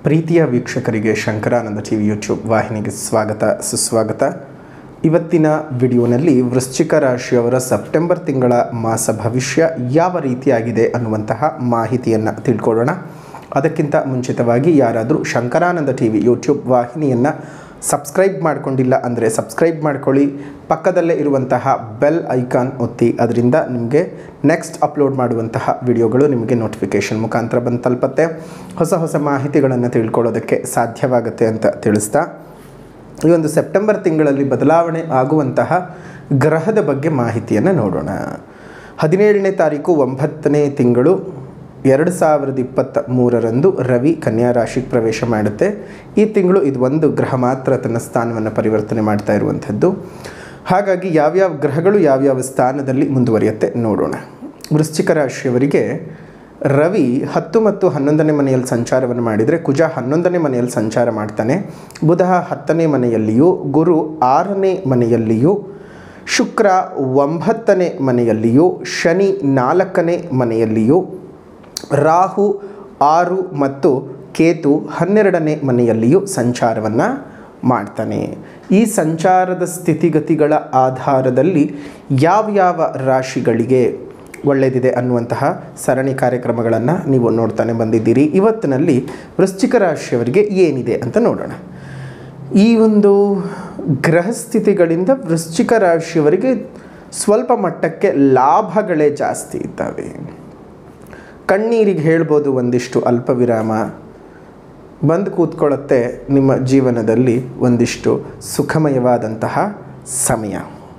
ಪ್ರೀತಿಯ ವೀಕ್ಷಕರಿಗೆ Shankaranand T V YouTube ವಾಹಿನಿಗೆ ಸ್ವಾಗತ ಸುಸ್ವಾಗತ ಇವತ್ತಿನ ವಿಡಿಯೋನಲ್ಲಿ ವೃಶ್ಚಿಕ ರಾಶಿಯವರ ಸೆಪ್ಟೆಂಬರ್ ತಿಂಗಳ ಮಾಸ ಭವಿಷ್ಯ ಯಾವ ರೀತಿಯಾಗಿದೆ ಅನ್ನುವಂತಹ ಮಾಹಿತಿಯನ್ನು ತಿಳ್ಕೊಳ್ಳೋಣ ಅದಕ್ಕಿಂತ ಮುಂಚಿತವಾಗಿ ಯಾರಾದರೂ ಶಂಕರಾನಂದ ಟಿ ವಿ ಯೂಟ್ಯೂಬ್ ವಾಹಿನಿಯನ್ನು ಸಬ್ಸ್ಕ್ರೈಬ್ ಮಾಡಿಕೊಂಡಿಲ್ಲ ಅಂದರೆ ಸಬ್ಸ್ಕ್ರೈಬ್ ಮಾಡ್ಕೊಳ್ಳಿ ಪಕ್ಕದಲ್ಲೇ ಇರುವಂತಹ ಬೆಲ್ ಐಕಾನ್ ಒತ್ತಿ ಅದರಿಂದ ನಿಮಗೆ ನೆಕ್ಸ್ಟ್ ಅಪ್ಲೋಡ್ ಮಾಡುವಂತಹ ವಿಡಿಯೋಗಳು ನಿಮಗೆ ನೋಟಿಫಿಕೇಷನ್ ಮುಖಾಂತರ ಬಂದು ತಲುಪತ್ತೆ ಹೊಸ ಹೊಸ ಮಾಹಿತಿಗಳನ್ನು ತಿಳ್ಕೊಳ್ಳೋದಕ್ಕೆ ಸಾಧ್ಯವಾಗುತ್ತೆ ಅಂತ ತಿಳಿಸ್ತಾ ಈ ಒಂದು ಸೆಪ್ಟೆಂಬರ್ ತಿಂಗಳಲ್ಲಿ ಬದಲಾವಣೆ ಆಗುವಂತಹ ಗ್ರಹದ ಬಗ್ಗೆ ಮಾಹಿತಿಯನ್ನು ನೋಡೋಣ ಹದಿನೇಳನೇ ತಾರೀಕು ಒಂಬತ್ತನೇ ತಿಂಗಳು ಎರಡು ಸಾವಿರದ ಇಪ್ಪತ್ತ ಮೂರರಂದು ರವಿ ಕನ್ಯಾ ರಾಶಿಗೆ ಪ್ರವೇಶ ಮಾಡುತ್ತೆ ಈ ತಿಂಗಳು ಇದು ಒಂದು ಗ್ರಹ ಮಾತ್ರ ತನ್ನ ಸ್ಥಾನವನ್ನು ಪರಿವರ್ತನೆ ಮಾಡ್ತಾ ಇರುವಂಥದ್ದು ಹಾಗಾಗಿ ಯಾವ್ಯಾವ ಗ್ರಹಗಳು ಯಾವ್ಯಾವ ಸ್ಥಾನದಲ್ಲಿ ಮುಂದುವರಿಯುತ್ತೆ ನೋಡೋಣ ವೃಶ್ಚಿಕ ರಾಶಿಯವರಿಗೆ ರವಿ ಹತ್ತು ಮತ್ತು ಹನ್ನೊಂದನೇ ಮನೆಯಲ್ಲಿ ಸಂಚಾರವನ್ನು ಮಾಡಿದರೆ ಕುಜ ಹನ್ನೊಂದನೇ ಮನೆಯಲ್ಲಿ ಸಂಚಾರ ಮಾಡ್ತಾನೆ ಬುಧ ಹತ್ತನೇ ಮನೆಯಲ್ಲಿಯೂ ಗುರು ಆರನೇ ಮನೆಯಲ್ಲಿಯೂ ಶುಕ್ರ ಒಂಬತ್ತನೇ ಮನೆಯಲ್ಲಿಯೂ ಶನಿ ನಾಲ್ಕನೇ ಮನೆಯಲ್ಲಿಯೂ ರಾಹು ಆರು ಮತ್ತು ಕೇತು ಹನ್ನೆರಡನೇ ಮನೆಯಲ್ಲಿಯೂ ಸಂಚಾರವನ್ನು ಮಾಡ್ತಾನೆ ಈ ಸಂಚಾರದ ಸ್ಥಿತಿಗತಿಗಳ ಆಧಾರದಲ್ಲಿ ಯಾವ್ಯಾವ ರಾಶಿಗಳಿಗೆ ಒಳ್ಳೆಯದಿದೆ ಅನ್ನುವಂತಹ ಸರಣಿ ಕಾರ್ಯಕ್ರಮಗಳನ್ನು ನೀವು ನೋಡ್ತಾನೆ ಬಂದಿದ್ದೀರಿ ಇವತ್ತಿನಲ್ಲಿ ವೃಶ್ಚಿಕ ರಾಶಿಯವರಿಗೆ ಏನಿದೆ ಅಂತ ನೋಡೋಣ ಈ ಒಂದು ಗ್ರಹ ಸ್ಥಿತಿಗಳಿಂದ ವೃಶ್ಚಿಕ ರಾಶಿಯವರಿಗೆ ಸ್ವಲ್ಪ ಮಟ್ಟಕ್ಕೆ ಲಾಭಗಳೇ ಜಾಸ್ತಿ ಇದ್ದಾವೆ ಕಣ್ಣೀರಿಗೆ ಹೇಳ್ಬೋದು ಒಂದಿಷ್ಟು ಅಲ್ಪ ವಿರಾಮ ಬಂದು ಕೂತ್ಕೊಳ್ಳುತ್ತೆ ನಿಮ್ಮ ಜೀವನದಲ್ಲಿ ಒಂದಿಷ್ಟು ಸುಖಮಯವಾದಂತಹ ಸಮಯ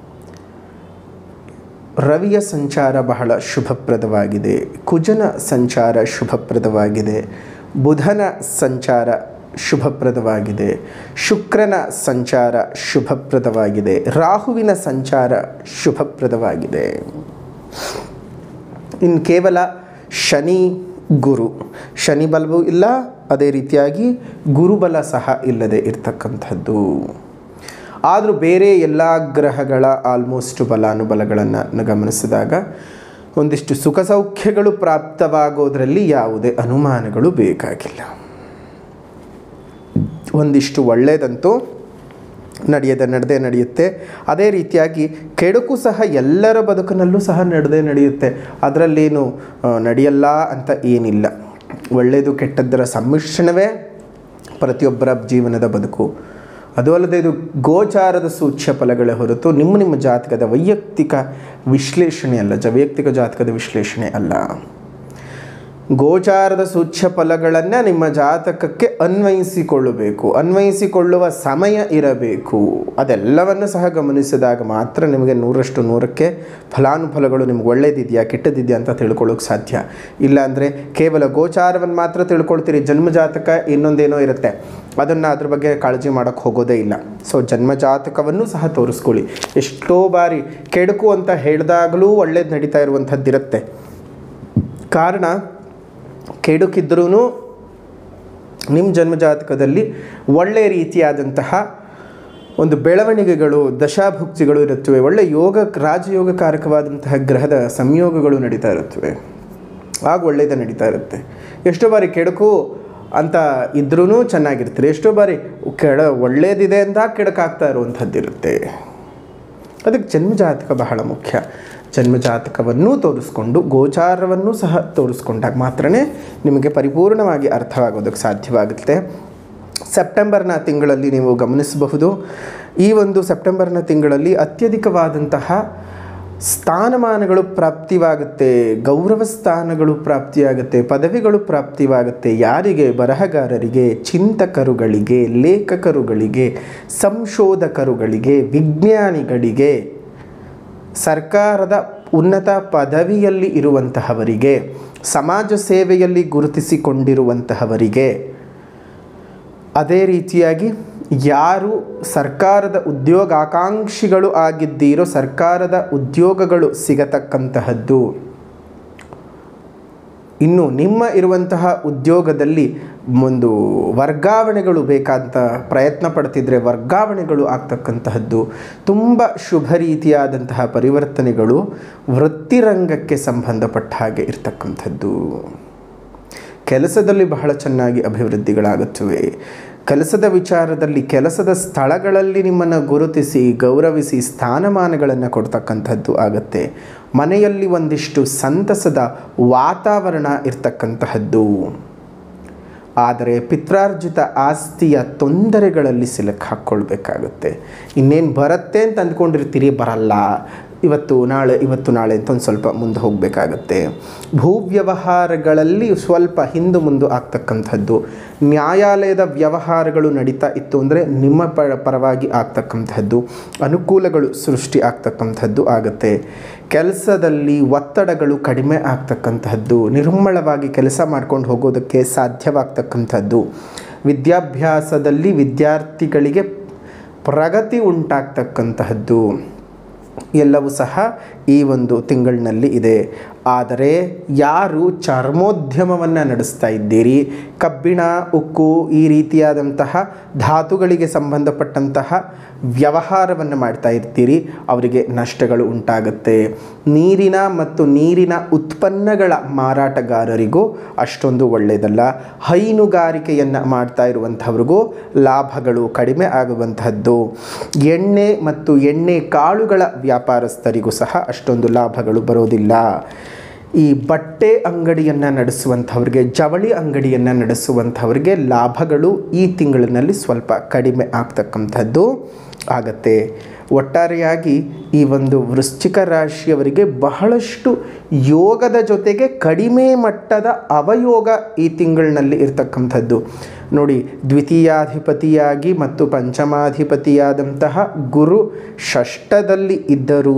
ರವಿಯ ಸಂಚಾರ ಬಹಳ ಶುಭಪ್ರದವಾಗಿದೆ ಕುಜನ ಸಂಚಾರ ಶುಭಪ್ರದವಾಗಿದೆ ಬುಧನ ಸಂಚಾರ ಶುಭಪ್ರದವಾಗಿದೆ ಶುಕ್ರನ ಸಂಚಾರ ಶುಭಪ್ರದವಾಗಿದೆ ರಾಹುವಿನ ಸಂಚಾರ ಶುಭಪ್ರದವಾಗಿದೆ ಇನ್ನು ಕೇವಲ ಶನಿ ಗುರು ಶನಿ ಬಲವೂ ಇಲ್ಲ ಅದೇ ರೀತಿಯಾಗಿ ಗುರುಬಲ ಸಹ ಇಲ್ಲದೆ ಇರ್ತಕ್ಕಂಥದ್ದು ಆದರೂ ಬೇರೆ ಎಲ್ಲ ಗ್ರಹಗಳ ಆಲ್ಮೋಸ್ಟ್ ಬಲಾನುಬಲಗಳನ್ನು ಗಮನಿಸಿದಾಗ ಒಂದಿಷ್ಟು ಸುಖ ಸೌಖ್ಯಗಳು ಪ್ರಾಪ್ತವಾಗೋದರಲ್ಲಿ ಯಾವುದೇ ಅನುಮಾನಗಳು ಬೇಕಾಗಿಲ್ಲ ಒಂದಿಷ್ಟು ಒಳ್ಳೆಯದಂತೂ ನಡೆಯದೆ ನಡೆದೇ ನಡೆಯುತ್ತೆ ಅದೇ ರೀತಿಯಾಗಿ ಕೆಡುಕು ಸಹ ಎಲ್ಲರ ಬದುಕಿನಲ್ಲೂ ಸಹ ನಡೆದೇ ನಡೆಯುತ್ತೆ ಅದರಲ್ಲೇನು ಆ, ನಡೆಯಲ್ಲ ಅಂತ ಏನಿಲ್ಲ ಒಳ್ಳೆಯದು ಕೆಟ್ಟದ್ದರ ಸಮ್ಮಿಶ್ರಣವೇ ಪ್ರತಿಯೊಬ್ಬರ ಜೀವನದ ಬದುಕು ಅದು ಅಲ್ಲದೆ ಇದು ಗೋಚಾರದ ಸೂಚ್ಯ ಫಲಗಳೇ ಹೊರತು ನಿಮ್ಮ ನಿಮ್ಮ ಜಾತಕದ ವೈಯಕ್ತಿಕ ವಿಶ್ಲೇಷಣೆ ಅಲ್ಲ ಜ ವೈಯಕ್ತಿಕ ಜಾತಕದ ವಿಶ್ಲೇಷಣೆ ಅಲ್ಲ ಗೋಚಾರದ ಸೂಚ್ಯ ಫಲಗಳನ್ನು ನಿಮ್ಮ ಜಾತಕಕ್ಕೆ ಅನ್ವಯಿಸಿಕೊಳ್ಳಬೇಕು ಅನ್ವಯಿಸಿಕೊಳ್ಳುವ ಸಮಯ ಇರಬೇಕು ಅದೆಲ್ಲವನ್ನು ಸಹ ಗಮನಿಸಿದಾಗ ಮಾತ್ರ ನಿಮಗೆ ನೂರಷ್ಟು ನೂರಕ್ಕೆ ಫಲಾನುಫಲಗಳು ನಿಮ್ಗೆ ಒಳ್ಳೇದಿದೆಯಾ ಕೆಟ್ಟದಿದೆಯಾ ಅಂತ ತಿಳ್ಕೊಳ್ಳೋಕೆ ಸಾಧ್ಯ ಇಲ್ಲಾಂದರೆ ಕೇವಲ ಗೋಚಾರವನ್ನು ಮಾತ್ರ ತಿಳ್ಕೊಳ್ತೀರಿ ಜನ್ಮ ಜಾತಕ ಇನ್ನೊಂದೇನೋ ಇರುತ್ತೆ ಅದನ್ನು ಅದ್ರ ಬಗ್ಗೆ ಕಾಳಜಿ ಮಾಡೋಕ್ಕೆ ಹೋಗೋದೇ ಇಲ್ಲ ಸೊ ಜನ್ಮ ಜಾತಕವನ್ನು ಸಹ ತೋರಿಸ್ಕೊಳ್ಳಿ ಎಷ್ಟೋ ಬಾರಿ ಕೆಡುಕು ಅಂತ ಹೇಳಿದಾಗಲೂ ಒಳ್ಳೇದು ನಡೀತಾ ಇರುವಂಥದ್ದಿರುತ್ತೆ ಕಾರಣ ಕೆಡುಕಿದ್ರೂ ನಿಮ್ಮ ಜನ್ಮಜಾತಕದಲ್ಲಿ ಒಳ್ಳೆಯ ರೀತಿಯಾದಂತಹ ಒಂದು ಬೆಳವಣಿಗೆಗಳು ದಶಾಭುಕ್ತಿಗಳು ಇರುತ್ತವೆ ಒಳ್ಳೆ ಯೋಗ ರಾಜಯೋಗಕಾರಕವಾದಂತಹ ಗ್ರಹದ ಸಂಯೋಗಗಳು ನಡೀತಾ ಇರುತ್ತವೆ ಆಗ ಒಳ್ಳೆಯದು ನಡೀತಾ ಇರುತ್ತೆ ಎಷ್ಟೋ ಬಾರಿ ಕೆಡುಕು ಅಂತ ಇದ್ರೂ ಚೆನ್ನಾಗಿರ್ತೀರಿ ಎಷ್ಟೋ ಬಾರಿ ಕೆಡ ಒಳ್ಳೇದಿದೆ ಅಂತ ಕೆಡಕಾಗ್ತಾ ಇರುವಂಥದ್ದಿರುತ್ತೆ ಅದಕ್ಕೆ ಜನ್ಮಜಾತಕ ಬಹಳ ಮುಖ್ಯ ಜನ್ಮಜಾತಕವನ್ನೂ ತೋರಿಸ್ಕೊಂಡು ಗೋಚಾರವನ್ನು ಸಹ ತೋರಿಸ್ಕೊಂಡಾಗ ಮಾತ್ರ ನಿಮಗೆ ಪರಿಪೂರ್ಣವಾಗಿ ಅರ್ಥವಾಗೋದಕ್ಕೆ ಸಾಧ್ಯವಾಗುತ್ತೆ ಸೆಪ್ಟೆಂಬರ್ನ ತಿಂಗಳಲ್ಲಿ ನೀವು ಗಮನಿಸಬಹುದು ಈ ಒಂದು ಸೆಪ್ಟೆಂಬರ್ನ ತಿಂಗಳಲ್ಲಿ ಅತ್ಯಧಿಕವಾದಂತಹ ಸ್ಥಾನಮಾನಗಳು ಪ್ರಾಪ್ತಿವಾಗುತ್ತೆ ಗೌರವ ಸ್ಥಾನಗಳು ಪ್ರಾಪ್ತಿಯಾಗುತ್ತೆ ಪದವಿಗಳು ಪ್ರಾಪ್ತಿವಾಗುತ್ತೆ ಯಾರಿಗೆ ಬರಹಗಾರರಿಗೆ ಚಿಂತಕರುಗಳಿಗೆ ಲೇಖಕರುಗಳಿಗೆ ಸಂಶೋಧಕರುಗಳಿಗೆ ವಿಜ್ಞಾನಿಗಳಿಗೆ ಸರ್ಕಾರದ ಉನ್ನತ ಪದವಿಯಲ್ಲಿ ಇರುವಂತಹವರಿಗೆ ಸಮಾಜ ಸೇವೆಯಲ್ಲಿ ಗುರುತಿಸಿಕೊಂಡಿರುವಂತಹವರಿಗೆ ಅದೇ ರೀತಿಯಾಗಿ ಯಾರು ಸರ್ಕಾರದ ಉದ್ಯೋಗಾಕಾಂಕ್ಷಿಗಳು ಆಗಿದ್ದೀರೋ ಸರ್ಕಾರದ ಉದ್ಯೋಗಗಳು ಸಿಗತಕ್ಕಂತಹದ್ದು ಇನ್ನು ನಿಮ್ಮ ಇರುವಂತಹ ಉದ್ಯೋಗದಲ್ಲಿ ಒಂದು ವರ್ಗಾವಣೆಗಳು ಬೇಕಾದಂಥ ಪ್ರಯತ್ನ ಪಡ್ತಿದ್ರೆ ವರ್ಗಾವಣೆಗಳು ಆಗ್ತಕ್ಕಂತಹದ್ದು ತುಂಬ ಶುಭ ರೀತಿಯಾದಂತಹ ಪರಿವರ್ತನೆಗಳು ವೃತ್ತಿರಂಗಕ್ಕೆ ಸಂಬಂಧಪಟ್ಟ ಹಾಗೆ ಇರ್ತಕ್ಕಂಥದ್ದು ಕೆಲಸದಲ್ಲಿ ಬಹಳ ಚೆನ್ನಾಗಿ ಅಭಿವೃದ್ಧಿಗಳಾಗುತ್ತವೆ ಕೆಲಸದ ವಿಚಾರದಲ್ಲಿ ಕೆಲಸದ ಸ್ಥಳಗಳಲ್ಲಿ ನಿಮ್ಮನ್ನು ಗುರುತಿಸಿ ಗೌರವಿಸಿ ಸ್ಥಾನಮಾನಗಳನ್ನು ಕೊಡ್ತಕ್ಕಂಥದ್ದು ಆಗುತ್ತೆ ಮನೆಯಲ್ಲಿ ಒಂದಿಷ್ಟು ಸಂತಸದ ವಾತಾವರಣ ಇರ್ತಕ್ಕಂತಹದ್ದು ಆದರೆ ಪಿತ್ರಾರ್ಜಿತ ಆಸ್ತಿಯ ತೊಂದರೆಗಳಲ್ಲಿ ಸಿಲುಕು ಹಾಕ್ಕೊಳ್ಬೇಕಾಗುತ್ತೆ ಇನ್ನೇನು ಬರುತ್ತೆ ಅಂತ ಅಂದ್ಕೊಂಡಿರ್ತೀರಿ ಬರಲ್ಲ ಇವತ್ತು ನಾಳೆ ಇವತ್ತು ನಾಳೆ ಅಂತ ಒಂದು ಸ್ವಲ್ಪ ಮುಂದೆ ಹೋಗಬೇಕಾಗತ್ತೆ ಭೂ ವ್ಯವಹಾರಗಳಲ್ಲಿ ಸ್ವಲ್ಪ ಹಿಂದು ಮುಂದೆ ಆಗ್ತಕ್ಕಂಥದ್ದು ನ್ಯಾಯಾಲಯದ ವ್ಯವಹಾರಗಳು ನಡೀತಾ ಇತ್ತು ಅಂದರೆ ನಿಮ್ಮ ಪ ಪರವಾಗಿ ಆಗ್ತಕ್ಕಂಥದ್ದು ಅನುಕೂಲಗಳು ಸೃಷ್ಟಿ ಆಗ್ತಕ್ಕಂಥದ್ದು ಆಗುತ್ತೆ ಕೆಲಸದಲ್ಲಿ ಒತ್ತಡಗಳು ಕಡಿಮೆ ಆಗ್ತಕ್ಕಂತಹದ್ದು ನಿರ್ಮಳವಾಗಿ ಕೆಲಸ ಮಾಡ್ಕೊಂಡು ಹೋಗೋದಕ್ಕೆ ಸಾಧ್ಯವಾಗ್ತಕ್ಕಂಥದ್ದು ವಿದ್ಯಾಭ್ಯಾಸದಲ್ಲಿ ವಿದ್ಯಾರ್ಥಿಗಳಿಗೆ ಪ್ರಗತಿ ಉಂಟಾಗ್ತಕ್ಕಂತಹದ್ದು ಎಲ್ಲವೂ ಸಹ ಈ ಒಂದು ತಿಂಗಳಿನಲ್ಲಿ ಇದೆ ಆದರೆ ಯಾರು ಚರ್ಮೋದ್ಯಮವನ್ನು ನಡೆಸ್ತಾ ಇದ್ದೀರಿ ಕಬ್ಬಿಣ ಉಕ್ಕು ಈ ರೀತಿಯಾದಂತಹ ಧಾತುಗಳಿಗೆ ಸಂಬಂಧಪಟ್ಟಂತಹ ವ್ಯವಹಾರವನ್ನು ಮಾಡ್ತಾ ಇರ್ತೀರಿ ಅವರಿಗೆ ನಷ್ಟಗಳು ಉಂಟಾಗುತ್ತೆ ನೀರಿನ ಮತ್ತು ನೀರಿನ ಉತ್ಪನ್ನಗಳ ಮಾರಾಟಗಾರರಿಗೂ ಅಷ್ಟೊಂದು ಒಳ್ಳೆಯದಲ್ಲ ಹೈನುಗಾರಿಕೆಯನ್ನು ಮಾಡ್ತಾ ಇರುವಂಥವ್ರಿಗೂ ಲಾಭಗಳು ಕಡಿಮೆ ಆಗುವಂತಹದ್ದು ಎಣ್ಣೆ ಮತ್ತು ಎಣ್ಣೆ ಕಾಳುಗಳ ವ್ಯಾಪಾರಸ್ಥರಿಗೂ ಸಹ ಅಷ್ಟೊಂದು ಲಾಭಗಳು ಬರೋದಿಲ್ಲ ಈ ಬಟ್ಟೆ ಅಂಗಡಿಯನ್ನು ನಡೆಸುವಂಥವ್ರಿಗೆ ಜವಳಿ ಅಂಗಡಿಯನ್ನು ನಡೆಸುವಂಥವ್ರಿಗೆ ಲಾಭಗಳು ಈ ತಿಂಗಳಿನಲ್ಲಿ ಸ್ವಲ್ಪ ಕಡಿಮೆ ಆಗ್ತಕ್ಕಂಥದ್ದು ಆಗತ್ತೆ ಒಟ್ಟಾರೆಯಾಗಿ ಈ ಒಂದು ವೃಶ್ಚಿಕ ರಾಶಿಯವರಿಗೆ ಬಹಳಷ್ಟು ಯೋಗದ ಜೊತೆಗೆ ಕಡಿಮೆ ಮಟ್ಟದ ಅವಯೋಗ ಈ ತಿಂಗಳಿನಲ್ಲಿ ಇರ್ತಕ್ಕಂಥದ್ದು ನೋಡಿ ದ್ವಿತೀಯಾಧಿಪತಿಯಾಗಿ ಮತ್ತು ಪಂಚಮಾಧಿಪತಿಯಾದಂತಹ ಗುರು ಷಷ್ಠದಲ್ಲಿ ಇದ್ದರೂ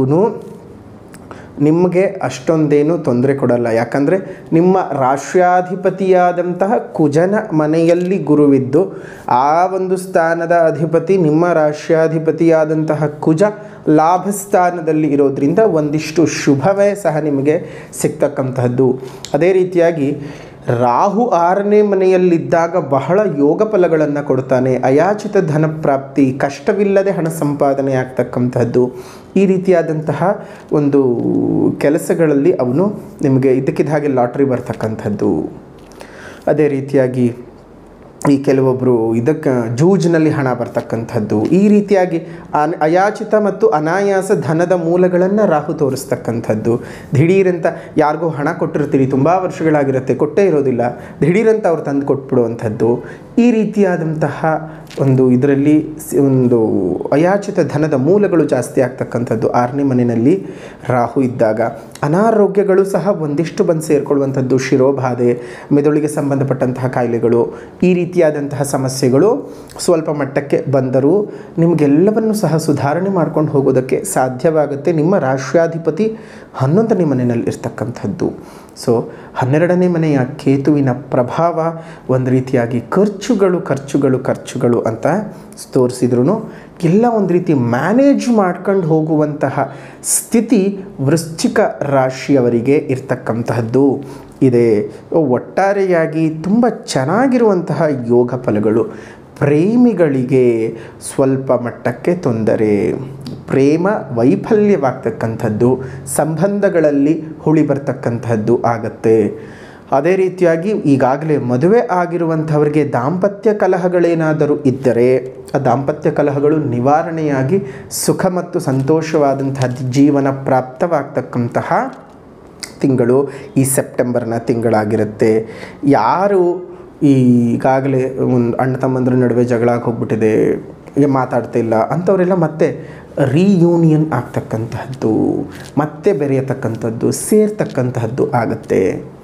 ನಿಮಗೆ ಅಷ್ಟೊಂದೇನು ತೊಂದರೆ ಕೊಡಲ್ಲ ಯಾಕಂದರೆ ನಿಮ್ಮ ರಾಷ್ಟ್ರಾಧಿಪತಿಯಾದಂತಹ ಕುಜನ ಮನೆಯಲ್ಲಿ ಗುರುವಿದ್ದು ಆ ಒಂದು ಸ್ಥಾನದ ಅಧಿಪತಿ ನಿಮ್ಮ ರಾಷ್ಟ್ರಾಧಿಪತಿಯಾದಂತಹ ಕುಜ ಲಾಭ ಸ್ಥಾನದಲ್ಲಿ ಇರೋದ್ರಿಂದ ಒಂದಿಷ್ಟು ಶುಭವೇ ಸಹ ನಿಮಗೆ ಸಿಗ್ತಕ್ಕಂತಹದ್ದು ಅದೇ ರೀತಿಯಾಗಿ ರಾಹು ಆರನೇ ಮನೆಯಲ್ಲಿದ್ದಾಗ ಬಹಳ ಯೋಗ ಫಲಗಳನ್ನು ಕೊಡ್ತಾನೆ ಅಯಾಚಿತ ಧನ ಪ್ರಾಪ್ತಿ ಕಷ್ಟವಿಲ್ಲದೆ ಹಣ ಸಂಪಾದನೆ ಆಗ್ತಕ್ಕಂತಹದ್ದು ಈ ರೀತಿಯಾದಂತಹ ಒಂದು ಕೆಲಸಗಳಲ್ಲಿ ಅವನು ನಿಮಗೆ ಇದಕ್ಕಿದ್ದ ಹಾಗೆ ಲಾಟ್ರಿ ಬರ್ತಕ್ಕಂಥದ್ದು ಅದೇ ರೀತಿಯಾಗಿ ಈ ಕೆಲವೊಬ್ಬರು ಇದಕ್ಕೆ ಜೂಜ್ನಲ್ಲಿ ಹಣ ಬರ್ತಕ್ಕಂಥದ್ದು ಈ ರೀತಿಯಾಗಿ ಅನ್ ಅಯಾಚಿತ ಮತ್ತು ಅನಾಯಾಸ ಧನದ ಮೂಲಗಳನ್ನು ರಾಹು ತೋರಿಸ್ತಕ್ಕಂಥದ್ದು ದಿಢೀರಂತ ಯಾರಿಗೋ ಹಣ ಕೊಟ್ಟಿರ್ತೀರಿ ತುಂಬ ವರ್ಷಗಳಾಗಿರುತ್ತೆ ಕೊಟ್ಟೇ ಇರೋದಿಲ್ಲ ದಿಢೀರಂತ ಅವ್ರು ತಂದು ಕೊಟ್ಬಿಡುವಂಥದ್ದು ಈ ರೀತಿಯಾದಂತಹ ಒಂದು ಇದರಲ್ಲಿ ಸಿ- ಒಂದು ಅಯಾಚಿತ ಧನದ ಮೂಲಗಳು ಜಾಸ್ತಿ ಆಗ್ತಕ್ಕಂಥದ್ದು ಆರನೇ ಮನೆಯಲ್ಲಿ ರಾಹು ಇದ್ದಾಗ ಅನಾರೋಗ್ಯಗಳು ಸಹ ಒಂದಿಷ್ಟು ಬಂದು ಸೇರಿಕೊಳ್ಳುವಂಥದ್ದು ಶಿರೋಬಾಧೆ ಮೆದುಳಿಗೆ ಸಂಬಂಧಪಟ್ಟಂತಹ ಕಾಯಿಲೆಗಳು ಈ ರೀತಿಯಾದಂತಹ ಸಮಸ್ಯೆಗಳು ಸ್ವಲ್ಪ ಮಟ್ಟಕ್ಕೆ ಬಂದರೂ ನಿಮಗೆಲ್ಲವನ್ನು ಸಹ ಸುಧಾರಣೆ ಮಾಡ್ಕೊಂಡು ಹೋಗೋದಕ್ಕೆ ಸಾಧ್ಯವಾಗುತ್ತೆ ನಿಮ್ಮ ರಾಷ್ಟ್ರಾಧಿಪತಿ ಹನ್ನೊಂದನೇ ಮನೆಯಲ್ಲಿ ಇರ್ತಕ್ಕಂಥದ್ದು ಸೊ ಹನ್ನೆರಡನೇ ಮನೆಯ ಕೇತುವಿನ ಪ್ರಭಾವ ಒಂದು ರೀತಿಯಾಗಿ ಖರ್ಚುಗಳು ಖರ್ಚುಗಳು ಖರ್ಚುಗಳು ಅಂತ ತೋರಿಸಿದ್ರು ಎಲ್ಲ ಒಂದು ರೀತಿ ಮ್ಯಾನೇಜ್ ಮಾಡ್ಕೊಂಡು ಹೋಗುವಂತಹ ಸ್ಥಿತಿ ವೃಶ್ಚಿಕ ರಾಶಿಯವರಿಗೆ ಇರ್ತಕ್ಕಂತಹದ್ದು ಇದೆ ಒಟ್ಟಾರೆಯಾಗಿ ತುಂಬ ಚೆನ್ನಾಗಿರುವಂತಹ ಯೋಗ ಫಲಗಳು ಪ್ರೇಮಿಗಳಿಗೆ ಸ್ವಲ್ಪ ಮಟ್ಟಕ್ಕೆ ತೊಂದರೆ ಪ್ರೇಮ ವೈಫಲ್ಯವಾಗ್ತಕ್ಕಂಥದ್ದು ಸಂಬಂಧಗಳಲ್ಲಿ ಹುಳಿ ಬರ್ತಕ್ಕಂಥದ್ದು ಆಗತ್ತೆ ಅದೇ ರೀತಿಯಾಗಿ ಈಗಾಗಲೇ ಮದುವೆ ಆಗಿರುವಂಥವರಿಗೆ ದಾಂಪತ್ಯ ಕಲಹಗಳೇನಾದರೂ ಇದ್ದರೆ ಆ ದಾಂಪತ್ಯ ಕಲಹಗಳು ನಿವಾರಣೆಯಾಗಿ ಸುಖ ಮತ್ತು ಸಂತೋಷವಾದಂತಹ ಜೀವನ ಪ್ರಾಪ್ತವಾಗ್ತಕ್ಕಂತಹ ತಿಂಗಳು ಈ ಸೆಪ್ಟೆಂಬರ್ನ ತಿಂಗಳಾಗಿರುತ್ತೆ ಯಾರು ಈಗಾಗಲೇ ಒಂದು ಅಣ್ಣ ತಮ್ಮಂದ್ರ ನಡುವೆ ಜಗಳ ಆಗಿ ಹೋಗ್ಬಿಟ್ಟಿದೆ ಈಗ ಮಾತಾಡ್ತಾ ಇಲ್ಲ ಅಂಥವರೆಲ್ಲ ಮತ್ತೆ ರೀಯೂನಿಯನ್ ಆಗ್ತಕ್ಕಂತಹದ್ದು ಮತ್ತೆ ಬೆರೆಯತಕ್ಕಂಥದ್ದು ಸೇರ್ತಕ್ಕಂತಹದ್ದು ಆಗುತ್ತೆ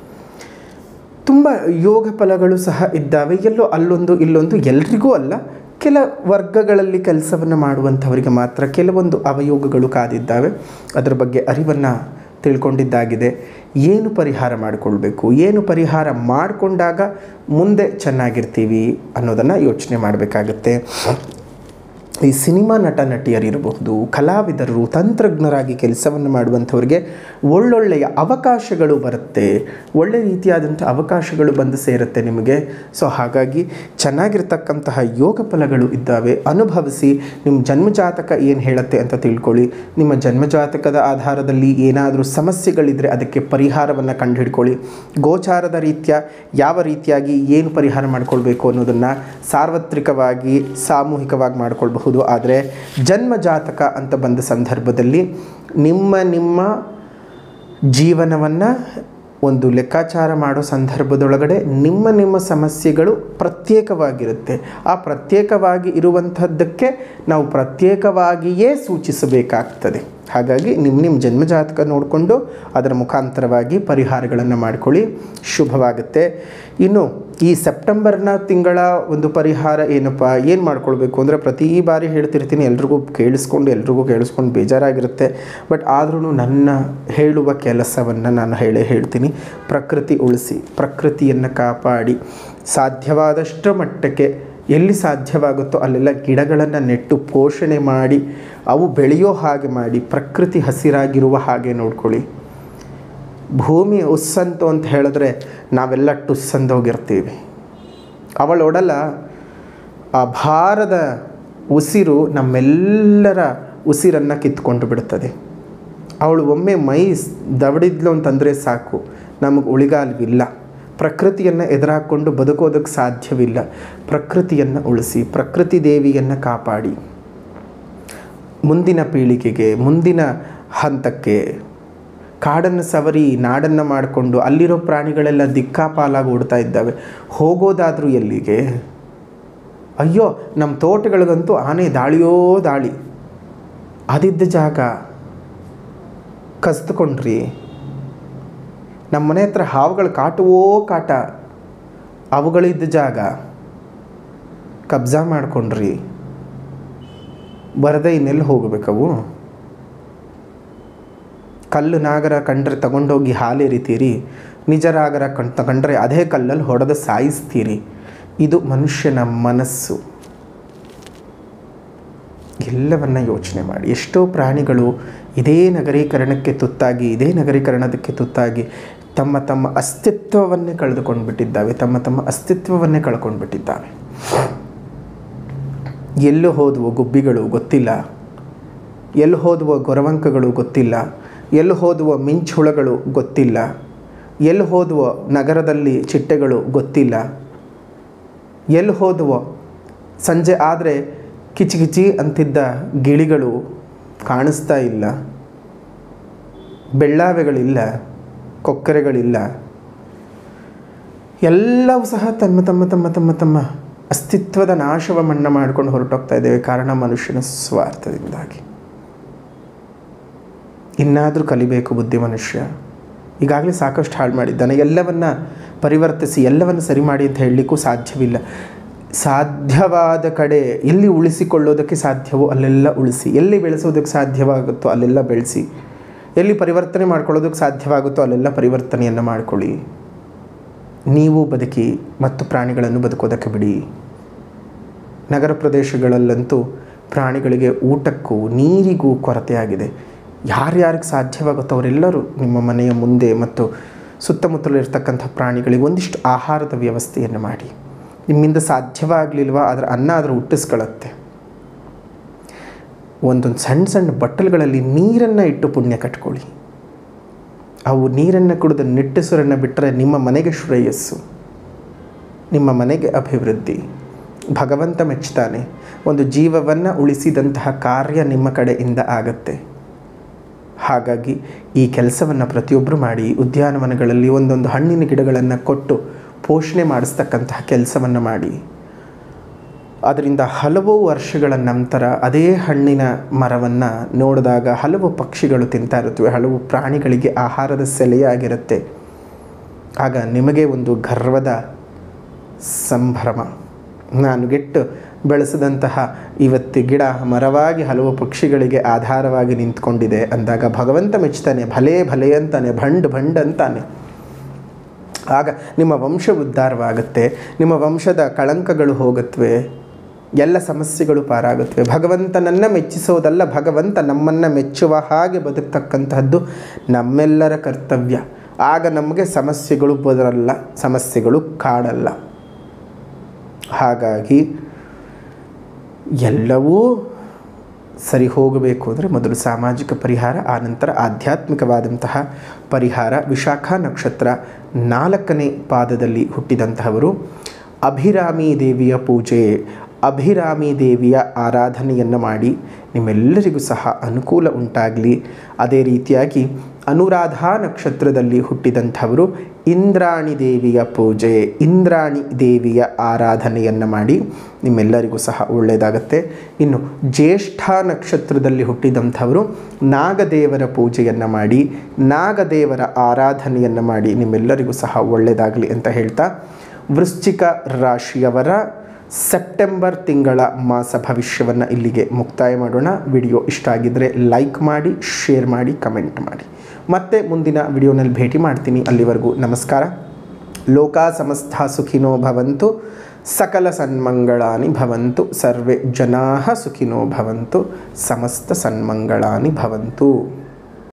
ತುಂಬ ಯೋಗ ಫಲಗಳು ಸಹ ಇದ್ದಾವೆ ಎಲ್ಲೋ ಅಲ್ಲೊಂದು ಇಲ್ಲೊಂದು ಎಲ್ರಿಗೂ ಅಲ್ಲ ಕೆಲ ವರ್ಗಗಳಲ್ಲಿ ಕೆಲಸವನ್ನು ಮಾಡುವಂಥವರಿಗೆ ಮಾತ್ರ ಕೆಲವೊಂದು ಅವಯೋಗಗಳು ಕಾದಿದ್ದಾವೆ ಅದರ ಬಗ್ಗೆ ಅರಿವನ್ನು ತಿಳ್ಕೊಂಡಿದ್ದಾಗಿದೆ ಏನು ಪರಿಹಾರ ಮಾಡಿಕೊಳ್ಬೇಕು ಏನು ಪರಿಹಾರ ಮಾಡಿಕೊಂಡಾಗ ಮುಂದೆ ಚೆನ್ನಾಗಿರ್ತೀವಿ ಅನ್ನೋದನ್ನು ಯೋಚನೆ ಮಾಡಬೇಕಾಗತ್ತೆ ಈ ಸಿನಿಮಾ ನಟ ನಟಿಯರಿರಬಹುದು ಕಲಾವಿದರು ತಂತ್ರಜ್ಞರಾಗಿ ಕೆಲಸವನ್ನು ಮಾಡುವಂಥವ್ರಿಗೆ ಒಳ್ಳೊಳ್ಳೆಯ ಅವಕಾಶಗಳು ಬರುತ್ತೆ ಒಳ್ಳೆ ರೀತಿಯಾದಂಥ ಅವಕಾಶಗಳು ಬಂದು ಸೇರುತ್ತೆ ನಿಮಗೆ ಸೊ ಹಾಗಾಗಿ ಚೆನ್ನಾಗಿರ್ತಕ್ಕಂತಹ ಯೋಗ ಫಲಗಳು ಇದ್ದಾವೆ ಅನುಭವಿಸಿ ನಿಮ್ಮ ಜನ್ಮಜಾತಕ ಏನು ಹೇಳುತ್ತೆ ಅಂತ ತಿಳ್ಕೊಳ್ಳಿ ನಿಮ್ಮ ಜನ್ಮಜಾತಕದ ಆಧಾರದಲ್ಲಿ ಏನಾದರೂ ಸಮಸ್ಯೆಗಳಿದ್ದರೆ ಅದಕ್ಕೆ ಪರಿಹಾರವನ್ನು ಕಂಡುಹಿಡ್ಕೊಳ್ಳಿ ಗೋಚಾರದ ರೀತ್ಯ ಯಾವ ರೀತಿಯಾಗಿ ಏನು ಪರಿಹಾರ ಮಾಡ್ಕೊಳ್ಬೇಕು ಅನ್ನೋದನ್ನು ಸಾರ್ವತ್ರಿಕವಾಗಿ ಸಾಮೂಹಿಕವಾಗಿ ಮಾಡ್ಕೊಳ್ಬಹುದು ಆದರೆ ಜನ್ಮ ಜಾತಕ ಅಂತ ಬಂದ ಸಂದರ್ಭದಲ್ಲಿ ನಿಮ್ಮ ನಿಮ್ಮ ಜೀವನವನ್ನು ಒಂದು ಲೆಕ್ಕಾಚಾರ ಮಾಡೋ ಸಂದರ್ಭದೊಳಗಡೆ ನಿಮ್ಮ ನಿಮ್ಮ ಸಮಸ್ಯೆಗಳು ಪ್ರತ್ಯೇಕವಾಗಿರುತ್ತೆ ಆ ಪ್ರತ್ಯೇಕವಾಗಿ ಇರುವಂಥದ್ದಕ್ಕೆ ನಾವು ಪ್ರತ್ಯೇಕವಾಗಿಯೇ ಸೂಚಿಸಬೇಕಾಗ್ತದೆ ಹಾಗಾಗಿ ನಿಮ್ಮ ನಿಮ್ಮ ಜನ್ಮಜಾತಕ ನೋಡಿಕೊಂಡು ಅದರ ಮುಖಾಂತರವಾಗಿ ಪರಿಹಾರಗಳನ್ನು ಮಾಡಿಕೊಳ್ಳಿ ಶುಭವಾಗುತ್ತೆ ಇನ್ನು ಈ ಸೆಪ್ಟೆಂಬರ್ನ ತಿಂಗಳ ಒಂದು ಪರಿಹಾರ ಏನಪ್ಪ ಏನು ಮಾಡ್ಕೊಳ್ಬೇಕು ಅಂದರೆ ಪ್ರತಿ ಬಾರಿ ಹೇಳ್ತಿರ್ತೀನಿ ಎಲ್ರಿಗೂ ಕೇಳಿಸ್ಕೊಂಡು ಎಲ್ರಿಗೂ ಕೇಳಿಸ್ಕೊಂಡು ಬೇಜಾರಾಗಿರುತ್ತೆ ಬಟ್ ಆದ್ರೂ ನನ್ನ ಹೇಳುವ ಕೆಲಸವನ್ನು ನಾನು ಹೇಳೇ ಹೇಳ್ತೀನಿ ಪ್ರಕೃತಿ ಉಳಿಸಿ ಪ್ರಕೃತಿಯನ್ನು ಕಾಪಾಡಿ ಸಾಧ್ಯವಾದಷ್ಟು ಮಟ್ಟಕ್ಕೆ ಎಲ್ಲಿ ಸಾಧ್ಯವಾಗುತ್ತೋ ಅಲ್ಲೆಲ್ಲ ಗಿಡಗಳನ್ನು ನೆಟ್ಟು ಪೋಷಣೆ ಮಾಡಿ ಅವು ಬೆಳೆಯೋ ಹಾಗೆ ಮಾಡಿ ಪ್ರಕೃತಿ ಹಸಿರಾಗಿರುವ ಹಾಗೆ ನೋಡ್ಕೊಳ್ಳಿ ಭೂಮಿ ಉಸ್ಸಂತು ಅಂತ ಹೇಳಿದ್ರೆ ನಾವೆಲ್ಲ ಟುಸ್ಸಂದೋಗಿರ್ತೀವಿ ಅವಳೊಡಲ ಆ ಭಾರದ ಉಸಿರು ನಮ್ಮೆಲ್ಲರ ಉಸಿರನ್ನು ಕಿತ್ಕೊಂಡು ಬಿಡುತ್ತದೆ ಅವಳು ಒಮ್ಮೆ ಮೈ ಸ್- ದವಡಿದ್ಲು ಅಂತಂದರೆ ಸಾಕು ನಮಗೆ ಉಳಿಗಾಲವಿಲ್ಲ ಪ್ರಕೃತಿಯನ್ನು ಎದುರಾಕೊಂಡು ಬದುಕೋದಕ್ಕೆ ಸಾಧ್ಯವಿಲ್ಲ ಪ್ರಕೃತಿಯನ್ನು ಉಳಿಸಿ ಪ್ರಕೃತಿ ದೇವಿಯನ್ನು ಕಾಪಾಡಿ ಮುಂದಿನ ಪೀಳಿಗೆಗೆ ಮುಂದಿನ ಹಂತಕ್ಕೆ ಕಾಡನ್ನು ಸವರಿ ನಾಡನ್ನು ಮಾಡಿಕೊಂಡು ಅಲ್ಲಿರೋ ಪ್ರಾಣಿಗಳೆಲ್ಲ ದಿಕ್ಕಾಪಾಲಾಗಿ ಓಡ್ತಾ ಇದ್ದಾವೆ ಹೋಗೋದಾದರೂ ಎಲ್ಲಿಗೆ ಅಯ್ಯೋ ನಮ್ಮ ತೋಟಗಳಿಗಂತೂ ಆನೆ ದಾಳಿಯೋ ದಾಳಿ ಅದಿದ್ದ ಜಾಗ ಕಸ್ದುಕೊಂಡ್ರಿ ನಮ್ಮ ಮನೆ ಹತ್ರ ಹಾವುಗಳು ಕಾಟುವೋ ಕಾಟ ಅವುಗಳಿದ್ದ ಜಾಗ ಕಬ್ಜಾ ಮಾಡ್ಕೊಂಡ್ರಿ ಬರದೆ ಇನ್ನೆಲ್ಲಿ ಹೋಗ್ಬೇಕವು ಕಲ್ಲು ನಾಗರ ಕಂಡ್ರೆ ತಗೊಂಡೋಗಿ ಹಾಲೆರಿತೀರಿ ನಿಜ ನಾಗರ ಕಣ್ ತಗೊಂಡ್ರೆ ಅದೇ ಕಲ್ಲಲ್ಲಿ ಹೊಡೆದು ಸಾಯಿಸ್ತೀರಿ ಇದು ಮನುಷ್ಯನ ಮನಸ್ಸು ಎಲ್ಲವನ್ನ ಯೋಚನೆ ಮಾಡಿ ಎಷ್ಟೋ ಪ್ರಾಣಿಗಳು ಇದೇ ನಗರೀಕರಣಕ್ಕೆ ತುತ್ತಾಗಿ ಇದೇ ನಗರೀಕರಣದಕ್ಕೆ ತುತ್ತಾಗಿ ತಮ್ಮ ತಮ್ಮ ಅಸ್ತಿತ್ವವನ್ನೇ ಕಳೆದುಕೊಂಡು ಬಿಟ್ಟಿದ್ದಾವೆ ತಮ್ಮ ತಮ್ಮ ಅಸ್ತಿತ್ವವನ್ನೇ ಕಳ್ಕೊಂಡು ಬಿಟ್ಟಿದ್ದಾವೆ ಎಲ್ಲೂ ಹೋದವು ಗುಬ್ಬಿಗಳು ಗೊತ್ತಿಲ್ಲ ಎಲ್ಲಿ ಹೋದುವ ಗೊರವಂಕಗಳು ಗೊತ್ತಿಲ್ಲ ಎಲ್ಲಿ ಹೋದುವ ಮಿಂಚುಳಗಳು ಗೊತ್ತಿಲ್ಲ ಎಲ್ಲಿ ಹೋದುವ ನಗರದಲ್ಲಿ ಚಿಟ್ಟೆಗಳು ಗೊತ್ತಿಲ್ಲ ಎಲ್ಲಿ ಹೋದುವ ಸಂಜೆ ಆದರೆ ಕಿಚಿಕಿಚಿ ಅಂತಿದ್ದ ಗಿಳಿಗಳು ಕಾಣಿಸ್ತಾ ಇಲ್ಲ ಬೆಳ್ಳಾವೆಗಳಿಲ್ಲ ಕೊಕ್ಕರೆಗಳಿಲ್ಲ ಎಲ್ಲವೂ ಸಹ ತಮ್ಮ ತಮ್ಮ ತಮ್ಮ ತಮ್ಮ ತಮ್ಮ ಅಸ್ತಿತ್ವದ ನಾಶವ ಮಣ್ಣ ಮಾಡ್ಕೊಂಡು ಹೊರಟೋಗ್ತಾ ಇದ್ದೇವೆ ಕಾರಣ ಮನುಷ್ಯನ ಸ್ವಾರ್ಥದಿಂದಾಗಿ ಇನ್ನಾದರೂ ಕಲಿಬೇಕು ಬುದ್ಧಿ ಮನುಷ್ಯ ಈಗಾಗಲೇ ಸಾಕಷ್ಟು ಹಾಳು ಮಾಡಿದ್ದಾನೆ ಎಲ್ಲವನ್ನ ಪರಿವರ್ತಿಸಿ ಎಲ್ಲವನ್ನು ಸರಿ ಮಾಡಿ ಅಂತ ಹೇಳಲಿಕ್ಕೂ ಸಾಧ್ಯವಿಲ್ಲ ಸಾಧ್ಯವಾದ ಕಡೆ ಎಲ್ಲಿ ಉಳಿಸಿಕೊಳ್ಳೋದಕ್ಕೆ ಸಾಧ್ಯವೋ ಅಲ್ಲೆಲ್ಲ ಉಳಿಸಿ ಎಲ್ಲಿ ಬೆಳೆಸೋದಕ್ಕೆ ಸಾಧ್ಯವಾಗುತ್ತೋ ಅಲ್ಲೆಲ್ಲ ಬೆಳೆಸಿ ಎಲ್ಲಿ ಪರಿವರ್ತನೆ ಮಾಡ್ಕೊಳ್ಳೋದಕ್ಕೆ ಸಾಧ್ಯವಾಗುತ್ತೋ ಅಲ್ಲೆಲ್ಲ ಪರಿವರ್ತನೆಯನ್ನು ಮಾಡಿಕೊಳ್ಳಿ ನೀವು ಬದುಕಿ ಮತ್ತು ಪ್ರಾಣಿಗಳನ್ನು ಬದುಕೋದಕ್ಕೆ ಬಿಡಿ ನಗರ ಪ್ರದೇಶಗಳಲ್ಲಂತೂ ಪ್ರಾಣಿಗಳಿಗೆ ಊಟಕ್ಕೂ ನೀರಿಗೂ ಕೊರತೆಯಾಗಿದೆ ಯಾರ್ಯಾರಿಗೆ ಸಾಧ್ಯವಾಗುತ್ತೋ ಅವರೆಲ್ಲರೂ ನಿಮ್ಮ ಮನೆಯ ಮುಂದೆ ಮತ್ತು ಸುತ್ತಮುತ್ತಲು ಇರ್ತಕ್ಕಂಥ ಪ್ರಾಣಿಗಳಿಗೆ ಒಂದಿಷ್ಟು ಆಹಾರದ ವ್ಯವಸ್ಥೆಯನ್ನು ಮಾಡಿ ನಿಮ್ಮಿಂದ ಸಾಧ್ಯವಾಗಲಿಲ್ವಾ ಅದರ ಅನ್ನ ಅದರ ಹುಟ್ಟಿಸ್ಕೊಳ್ಳುತ್ತೆ ಒಂದೊಂದು ಸಣ್ಣ ಸಣ್ಣ ಬಟ್ಟಲುಗಳಲ್ಲಿ ನೀರನ್ನು ಇಟ್ಟು ಪುಣ್ಯ ಕಟ್ಕೊಳ್ಳಿ ಅವು ನೀರನ್ನು ಕುಡಿದ ನಿಟ್ಟುಸಿರನ್ನು ಬಿಟ್ಟರೆ ನಿಮ್ಮ ಮನೆಗೆ ಶ್ರೇಯಸ್ಸು ನಿಮ್ಮ ಮನೆಗೆ ಅಭಿವೃದ್ಧಿ ಭಗವಂತ ಮೆಚ್ತಾನೆ ಒಂದು ಜೀವವನ್ನು ಉಳಿಸಿದಂತಹ ಕಾರ್ಯ ನಿಮ್ಮ ಕಡೆಯಿಂದ ಆಗತ್ತೆ ಹಾಗಾಗಿ ಈ ಕೆಲಸವನ್ನು ಪ್ರತಿಯೊಬ್ಬರು ಮಾಡಿ ಉದ್ಯಾನವನಗಳಲ್ಲಿ ಒಂದೊಂದು ಹಣ್ಣಿನ ಗಿಡಗಳನ್ನು ಕೊಟ್ಟು ಪೋಷಣೆ ಮಾಡಿಸ್ತಕ್ಕಂತಹ ಕೆಲಸವನ್ನು ಮಾಡಿ ಅದರಿಂದ ಹಲವು ವರ್ಷಗಳ ನಂತರ ಅದೇ ಹಣ್ಣಿನ ಮರವನ್ನು ನೋಡಿದಾಗ ಹಲವು ಪಕ್ಷಿಗಳು ತಿಂತಾ ಇರುತ್ತವೆ ಹಲವು ಪ್ರಾಣಿಗಳಿಗೆ ಆಹಾರದ ಸೆಲೆಯಾಗಿರುತ್ತೆ ಆಗ ನಿಮಗೆ ಒಂದು ಗರ್ವದ ಸಂಭ್ರಮ ನಾನು ಗೆಟ್ಟು ಬೆಳೆಸಿದಂತಹ ಇವತ್ತು ಗಿಡ ಮರವಾಗಿ ಹಲವು ಪಕ್ಷಿಗಳಿಗೆ ಆಧಾರವಾಗಿ ನಿಂತ್ಕೊಂಡಿದೆ ಅಂದಾಗ ಭಗವಂತ ಮೆಚ್ತಾನೆ ಭಲೇ ಭಲೇ ಅಂತಾನೆ ಭಂಡ್ ಭಂಡ್ ಅಂತಾನೆ ಆಗ ನಿಮ್ಮ ವಂಶ ಉದ್ಧಾರವಾಗುತ್ತೆ ನಿಮ್ಮ ವಂಶದ ಕಳಂಕಗಳು ಹೋಗುತ್ತವೆ ಎಲ್ಲ ಸಮಸ್ಯೆಗಳು ಪಾರಾಗುತ್ತವೆ ಭಗವಂತನನ್ನು ಮೆಚ್ಚಿಸೋದಲ್ಲ ಭಗವಂತ ನಮ್ಮನ್ನು ಮೆಚ್ಚುವ ಹಾಗೆ ಬದುಕ್ತಕ್ಕಂತಹದ್ದು ನಮ್ಮೆಲ್ಲರ ಕರ್ತವ್ಯ ಆಗ ನಮಗೆ ಸಮಸ್ಯೆಗಳು ಬರಲ್ಲ ಸಮಸ್ಯೆಗಳು ಕಾಡಲ್ಲ ಹಾಗಾಗಿ ಎಲ್ಲವೂ ಸರಿ ಹೋಗಬೇಕು ಅಂದರೆ ಮೊದಲು ಸಾಮಾಜಿಕ ಪರಿಹಾರ ಆನಂತರ ಆಧ್ಯಾತ್ಮಿಕವಾದಂತಹ ಪರಿಹಾರ ವಿಶಾಖ ನಕ್ಷತ್ರ ನಾಲ್ಕನೇ ಪಾದದಲ್ಲಿ ಹುಟ್ಟಿದಂತಹವರು ಅಭಿರಾಮಿ ದೇವಿಯ ಪೂಜೆ ಅಭಿರಾಮಿ ದೇವಿಯ ಆರಾಧನೆಯನ್ನು ಮಾಡಿ ನಿಮ್ಮೆಲ್ಲರಿಗೂ ಸಹ ಅನುಕೂಲ ಉಂಟಾಗಲಿ ಅದೇ ರೀತಿಯಾಗಿ ಅನುರಾಧ ನಕ್ಷತ್ರದಲ್ಲಿ ಹುಟ್ಟಿದಂಥವರು ಇಂದ್ರಾಣಿ ದೇವಿಯ ಪೂಜೆ ಇಂದ್ರಾಣಿ ದೇವಿಯ ಆರಾಧನೆಯನ್ನು ಮಾಡಿ ನಿಮ್ಮೆಲ್ಲರಿಗೂ ಸಹ ಒಳ್ಳೆಯದಾಗತ್ತೆ ಇನ್ನು ಜ್ಯೇಷ್ಠ ನಕ್ಷತ್ರದಲ್ಲಿ ಹುಟ್ಟಿದಂಥವರು ನಾಗದೇವರ ಪೂಜೆಯನ್ನು ಮಾಡಿ ನಾಗದೇವರ ಆರಾಧನೆಯನ್ನು ಮಾಡಿ ನಿಮ್ಮೆಲ್ಲರಿಗೂ ಸಹ ಒಳ್ಳೆಯದಾಗಲಿ ಅಂತ ಹೇಳ್ತಾ ವೃಶ್ಚಿಕ ರಾಶಿಯವರ ಸೆಪ್ಟೆಂಬರ್ ತಿಂಗಳ ಮಾಸ ಭವಿಷ್ಯವನ್ನು ಇಲ್ಲಿಗೆ ಮುಕ್ತಾಯ ಮಾಡೋಣ ವಿಡಿಯೋ ಇಷ್ಟ ಆಗಿದ್ದರೆ ಲೈಕ್ ಮಾಡಿ ಶೇರ್ ಮಾಡಿ ಕಮೆಂಟ್ ಮಾಡಿ ಮತ್ತೆ ಮುಂದಿನ ವಿಡಿಯೋನಲ್ಲಿ ಭೇಟಿ ಮಾಡ್ತೀನಿ ಅಲ್ಲಿವರೆಗೂ ನಮಸ್ಕಾರ ಲೋಕ ಸಮಸ್ತ ಸುಖಿನೋ ಭವಂತು ಸಕಲ ಸನ್ಮಂಗಳಾನಿ ಭವಂತು ಸರ್ವೇ ಜನಾ ಸುಖಿನೋ ಭವಂತು ಸಮಸ್ತ ಸನ್ಮಂಗಳಾನಿ ಭವಂತು